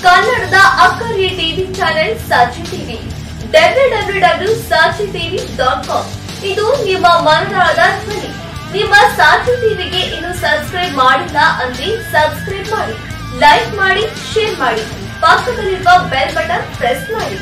ಕನ್ನಡದ ಅಕ್ಕರಿಯ TV channel Sakshi TV W W W Sakshi TV dot com ಇದು ನಿಮ್ಮ ಮನದಾಳದ ಧ್ವನಿ ನಿಮ್ಮ ಸಾಕ್ಷಿ ಟಿವಿಗೆ ಇನ್ನು ಸಬ್ಸ್ಕ್ರೈಬ್ ಮಾಡಿಲ್ಲ ಅಂದ್ರೆ ಸಬ್ಸ್ಕ್ರೈಬ್ ಮಾಡಿ ಲೈಕ್ ಮಾಡಿ ಶೇರ್ ಮಾಡಿ ಪಕ್ಕದಲ್ಲಿರುವ ಬೆಲ್ ಬಟನ್ ಪ್ರೆಸ್ ಮಾಡಿ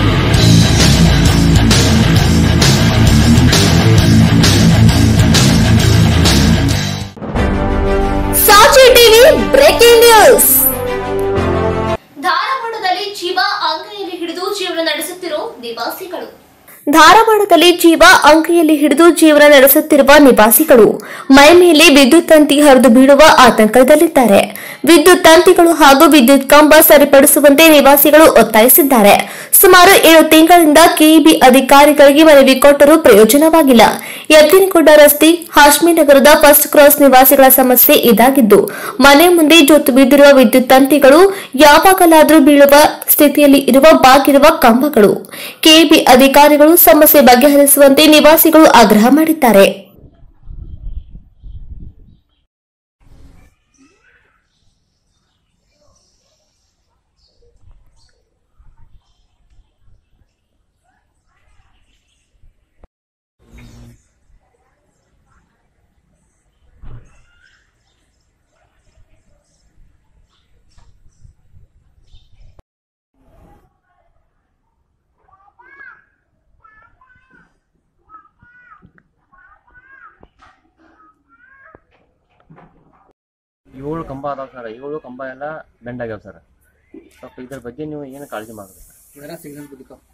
ಸಾಕ್ಷಿ ಟಿವಿ ಬ್ರೇಕಿಂಗ್ ನ್ಯೂಸ್ ಧಾರವಾಡದಲ್ಲಿ ಜೀವ ಅಂಗೈಯಲ್ಲಿ ಹಿಡಿದು ಜೀವನ ನಡೆಸುತ್ತಿರೋ ನಿವಾಸಿಗಳು ಧಾರವಾಡದಲ್ಲಿ ಜೀವ ಅಂಗೈಯಲ್ಲಿ ಹಿಡಿದು ಜೀವನ ನಡೆಸುತ್ತಿರುವ ನಿವಾಸಿಗಳು ಮೈ ಮೇಲೆ ವಿದ್ಯುತ್ ತಂತಿ ಹರಿದು ಬೀಳುವ ಆತಂಕದಲ್ಲಿದ್ದಾರೆ ವಿದ್ಯುತ್ ತಂತಿಗಳು ಹಾಗೂ ವಿದ್ಯುತ್ ಕಂಬ ಸರಿಪಡಿಸುವಂತೆ ನಿವಾಸಿಗಳು ಒತ್ತಾಯಿಸಿದ್ದಾರೆ ಸುಮಾರು ಏಳು ತಿಂಗಳಿಂದ ಕೆಇಬಿ ಅಧಿಕಾರಿಗಳಿಗೆ ಮನವಿ ಕೊಟ್ಟರೂ ಪ್ರಯೋಜನವಾಗಿಲ್ಲ ಯತ್ತಿನಗುಡ್ಡ ರಸ್ತೆ ಹಾಶ್ಮಿ ನಗರದ ಫಸ್ಟ್ ಕ್ರಾಸ್ ನಿವಾಸಿಗಳ ಸಮಸ್ಯೆ ಇದಾಗಿದ್ದು ಮನೆ ಮುಂದೆ ಜೊತ್ತು ಬಿದ್ದಿರುವ ವಿದ್ಯುತ್ ತಂತಿಗಳು ಯಾವಾಗಲಾದರೂ ಬೀಳುವ ಸ್ಥಿತಿಯಲ್ಲಿ ಇರುವ ಬಾಗಿರುವ ಕಂಬಗಳು ಕೆಇಬಿ ಅಧಿಕಾರಿಗಳು ಸಮಸ್ಯೆ ಬಗೆಹರಿಸುವಂತೆ ನಿವಾಸಿಗಳು ಆಗ್ರಹ ಮಾಡಿದ್ದಾರೆ ಏಳು ಕಂಬ ಅದಾವ ಸರ್ ಏಳು ಕಂಬ ಎಲ್ಲ ಬೆಂಡ್ ಆಗ್ಯಾವ ಸರ್ ಸ್ವಲ್ಪ ಇದ್ರ ಬಗ್ಗೆ ನೀವು ಏನು ಕಾಳಜಿ ಮಾಡಬೇಕು ಸರ್ जरा सिग्नल को दिखाओ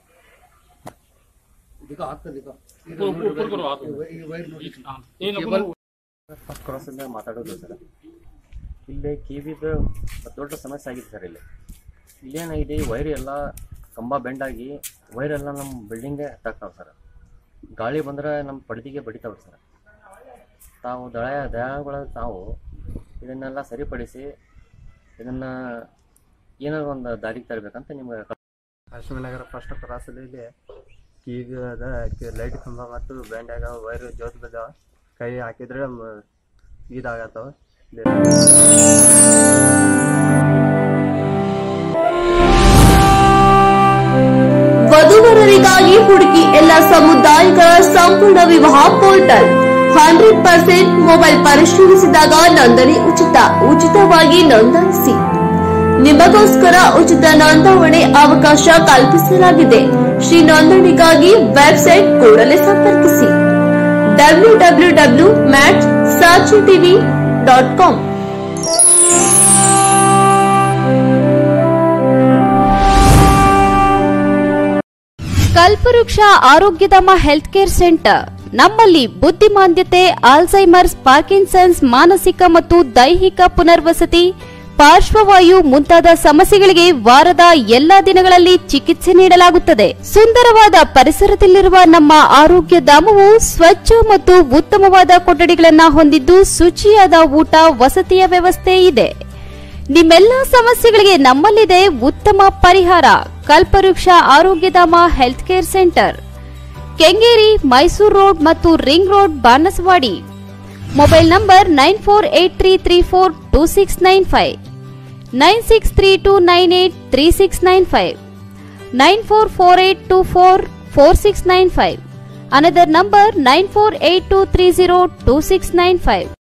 दिखाओ हाथ पे दिखाओ ऊपर ऊपर करो हाथ ये वाइट नोटिस ये नको ಫಸ್ಟ್ ಕ್ರಾಸಿಂದ ಮಾತಾಡೋದು ಸರ್ ಇಲ್ಲಿ ಕೆ ಬಿದು ದೊಡ್ಡ ಸಮಸ್ಯೆ ಆಗಿದೆ ಸರ್ ಇಲ್ಲಿ ಇಲ್ಲೇನಾಗಿದೆ ವೈರ್ ಎಲ್ಲ ಕಂಬ ಬೆಂಡ್ ಆಗಿ ವೈರ್ ಎಲ್ಲ ನಮ್ಮ ಬಿಲ್ಡಿಂಗ್ಗೆ ಹತ್ತಾಗ್ತಾವೆ ಸರ್ ಗಾಳಿ ಬಂದ್ರೆ ನಮ್ಮ ಪಡ್ದಿಗೆ ಬಡಿತಾವೆ ಸರ್ ತಾವು ದಳ ದಳಗಳ ತಾವು ಇದನ್ನೆಲ್ಲ ಸರಿಪಡಿಸಿ ಇದನ್ನು ಏನಾದ್ರು ಒಂದು ದಾರಿಗೆ ತರಬೇಕಂತ ನಿಮ್ಗೆ ನಗರ ಫಸ್ಟ್ ಕ್ರಾಸಲ್ಲಿ ಇಲ್ಲಿ ಕೀಗ್ ಅದ ಲೈಟ್ ಕಂಬ ಮತ್ತು ಬ್ಯಾಂಡ್ ಆಗ್ಯಾವ ವೈರ್ ಜೋತ್ ಬಿದ್ದಾವ ಕೈ ಹಾಕಿದ್ರೆ ಮ- ಇದಾಗತ್ತವ ವಧುವರರಿಗಾಗಿ ಹುಡುಕಿ ಎಲ್ಲ ಸಮುದಾಯಗಳ ಸಂಪೂರ್ಣ ವಿವಾಹ ಪೋರ್ಟಲ್ ಹಂಡ್ರೆಡ್ ಪರ್ಸೆಂಟ್ ಮೊಬೈಲ್ ಪರಿಶೀಲಿಸಿದಾಗ ನೋಂದಣಿ ಉಚಿತ ಉಚಿತವಾಗಿ ನೋಂದಾಯಿಸಿ ನಿಮಗೋಸ್ಕರ ಉಚಿತ ನೋಂದಾವಣೆ ಅವಕಾಶ ಕಲ್ಪಿಸಲಾಗಿದೆ ಶ್ರೀ ನೋಂದಣಿಗಾಗಿ ವೆಬ್ಸೈಟ್ ಕೂಡಲೇ ಸಂಪರ್ಕಿಸಿ ಡಬ್ಲ್ಯೂ ಡಬ್ಲ್ಯೂ ಡಬ್ಲ್ಯೂ ಮ್ಯಾಟ್ ಸಾಚಿ TV dot com Kalpavriksha Arogyadhama health care centre ನಮ್ಮಲ್ಲಿ ಬುದ್ಧಿಮಾಂದ್ಯತೆ ಆಲ್ಝೈಮರ್ಸ್ ಪಾರ್ಕಿನ್ಸನ್ಸ್ ಮಾನಸಿಕ ಮತ್ತು ದೈಹಿಕ ಪುನರ್ವಸತಿ ಪಾರ್ಶ್ವವಾಯು ಮುಂತಾದ ಸಮಸ್ಯೆಗಳಿಗೆ ವಾರದ ಎಲ್ಲಾ ದಿನಗಳಲ್ಲಿ ಚಿಕಿತ್ಸೆ ನೀಡಲಾಗುತ್ತದೆ ಸುಂದರವಾದ ಪರಿಸರದಲ್ಲಿರುವ ನಮ್ಮ ಆರೋಗ್ಯ ಧಾಮವು ಸ್ವಚ್ಛ ಮತ್ತು ಉತ್ತಮವಾದ ಕೊಠಡಿಗಳನ್ನು ಹೊಂದಿದ್ದು ಶುಚಿಯಾದ ಊಟ ವಸತಿಯ ವ್ಯವಸ್ಥೆ ಇದೆ ನಿಮ್ಮೆಲ್ಲ ಸಮಸ್ಯೆಗಳಿಗೆ ನಮ್ಮಲ್ಲಿದೆ ಉತ್ತಮ ಪರಿಹಾರ Kalpavriksha Arogyadhama health care centre Kengeri Mysore road ಮತ್ತು ring road Banaswadi mobile number nine four eight three three four two six nine five nine six three two nine eight three six nine five nine four four eight two four four six nine five another number nine four eight two three zero two six nine five